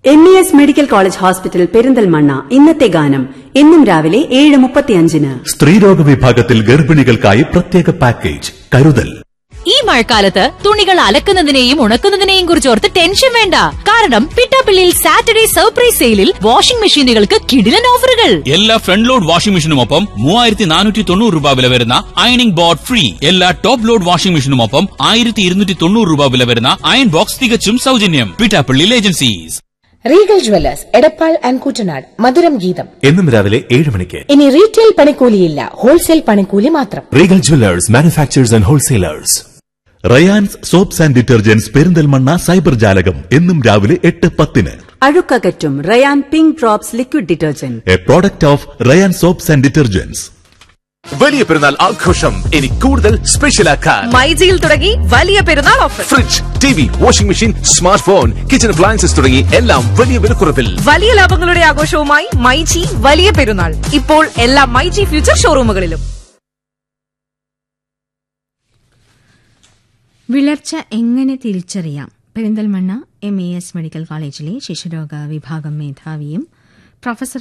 M E S medical college hospital Perinthalmanna ഇന്നത്തെ ഗാനം എന്നും രാവിലെ ഏഴ് മുപ്പത്തിയഞ്ചിന് സ്ത്രീരോഗ വിഭാഗത്തിൽ ഗർഭിണികൾക്കായി പ്രത്യേക പാക്കേജ് കരുതൽ ഈ മഴക്കാലത്ത് തുണികൾ അലക്കുന്നതിനെയും ഉണക്കുന്നതിനെയും കുറിച്ച് ഓർത്ത് ടെൻഷൻ വേണ്ട കാരണം പിട്ടാപ്പിള്ളിയിൽ സാറ്റർഡേ സർപ്രൈസ് സെയിലിൽ വാഷിംഗ് മെഷീനുകൾക്ക് കിടിലൻ ഓഫറുകൾ എല്ലാ ഫ്രണ്ട് ലോഡ് വാഷിംഗ് മെഷീനുമൊപ്പം മൂവായിരത്തി നാനൂറ്റി തൊണ്ണൂറ് രൂപ വില വരുന്ന അയണിംഗ് ബോർഡ് ഫ്രീ എല്ലാ ടോപ്പ് ലോഡ് വാഷിംഗ് മെഷീനുമൊപ്പം ആയിരത്തി ഇരുന്നൂറ്റി തൊണ്ണൂറ് രൂപ വില വരുന്ന അയൺ ബോക്സ് തികച്ചും സൗജന്യം Pittappilly agencies Regal jewellers Edappal and Kuttanad മധുരം ഗീതം എന്നും രാവിലെ ഏഴ് മണിക്ക് ഇനി റീറ്റെയിൽ പണിക്കൂലിയില്ല ഹോൾസെയിൽ പണിക്കൂലി മാത്രം Regal jewellers manufacturers and wholesalers Rayans soaps and detergents Perinthalmanna cyber ജാലകം എന്നും രാവിലെ എട്ട് പത്തിന് അഴുക്കകറ്റും Rayan pink drops liquid detergent a product of Rayan soaps and detergents വലിയ പെരുന്നാൾ ആഘോഷം ഇനി കൂടുതൽ സ്പെഷ്യലാക്കാൻ മൈജിയിൽ തുടങ്ങി വലിയ Perunnal offer fridge T V washing machine smartphone kitchen appliances തുടങ്ങി എല്ലാം വലിയ വിലക്കുറവിൽ വലിയ ലാഭങ്ങളുടെ ആഘോഷവുമായി മൈജി വലിയ പെരുന്നാൾ ഇപ്പോൾ എല്ലാ മൈജി ഫ്യൂച്ചർ ഷോറൂമുകളിലും വിളർച്ച എങ്ങനെ തിരിച്ചറിയാം Perinthalmanna M E S medical കോളേജിലെ ശിശുരോഗ വിഭാഗം മേധാവിയും പ്രൊഫസർ